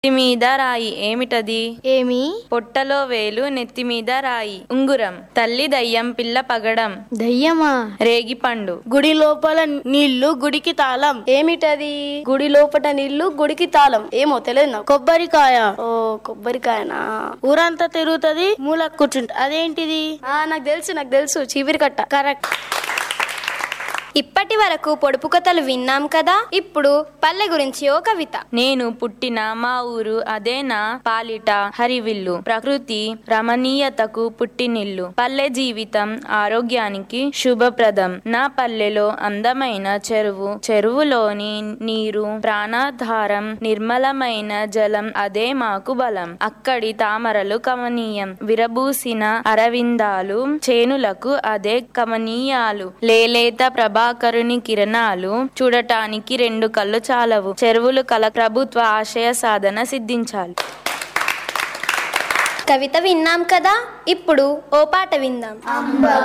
నెత్తి మీద రాయి ఏమిటది ఏమి పొట్టలో వేలు నెత్తి మీద రాయి ఉంగురం తల్లి దయ్యం పిల్ల పగడం దయ్యమా రేగిపండు గుడి లోపల నీళ్లు గుడికి తాళం ఏమిటది గుడి లోపట నీళ్లు గుడికి తాళం ఏమో తెలియదు నాకు కొబ్బరికాయ ఓ కొబ్బరికాయనా ఊరంతా తిరుగుతది మూల కూర్చుంట అదేంటిది ఆ, నాకు తెలుసు నాకు తెలుసు చీపిరి కట్ట కరెక్ట్ ఇప్పటి వరకు పొడుపు కథలు విన్నాం కదా ఇప్పుడు పల్లె గురించి ఓ కవిత నేను పుట్టిన మా ఊరు అదే నా పాలిట హరివిల్లు ప్రకృతి రమణీయతకు పుట్టినిల్లు పల్లె జీవితం ఆరోగ్యానికి శుభప్రదం నా పల్లెలో అందమైన చెరువు చెరువులోని నీరు ప్రాణాధారం నిర్మలమైన జలం అదే మాకు బలం అక్కడి తామరలు కమనీయం విరబూసిన అరవిందాలు చేనులకు అదే కమనీయాలు లేలేత ప్రభాకరుని కిరణాలు చూడటానికి రెండు కళ్ళు చాలవు చెరువులు కల ప్రభుత్వ ఆశయ సాధన సిద్ధించాలి కవిత విన్నాం కదా ఇప్పుడు ఓ పాట విందాం